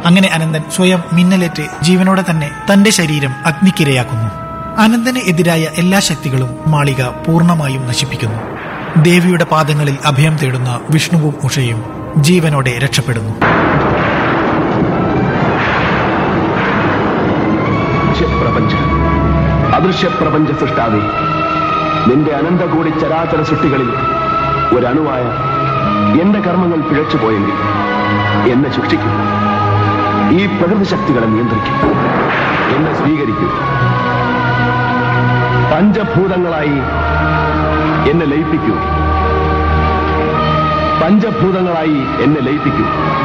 അങ്ങനെ അനന്തൻ സ്വയം മിന്നലേറ്റ് ജീവനോടെ തന്നെ തന്റെ ശരീരം അഗ്നിക്കിരയാക്കുന്നു അനന്തന് എതിരായ എല്ലാ ശക്തികളും മാളിക പൂർണ്ണമായും നശിപ്പിക്കുന്നു ദേവിയുടെ പാദങ്ങളിൽ അഭയം തേടുന്ന വിഷ്ണുവും ഉഷയും ജീവനോടെ രക്ഷപ്പെടുന്നു ദൃശ്യപ്രപഞ്ച അദൃശ്യപ്രപഞ്ച സൃഷ്ടാവേ നിന്റെ അനന്തകൂടി ചരാചര സൃഷ്ടികളിൽ ഒരണുവായ എന്റെ കർമ്മങ്ങൾ പിഴച്ചുപോയെങ്കിൽ എന്നെ ശിക്ഷിക്കും ഈ പ്രകൃതി ശക്തികളെ നിയന്ത്രിക്കും എന്നെ സ്വീകരിക്കൂ പഞ്ചഭൂതങ്ങളായി എന്നെ ലയിപ്പിക്കൂ പഞ്ചഭൂതങ്ങളായി എന്നെ ലയിപ്പിക്കൂ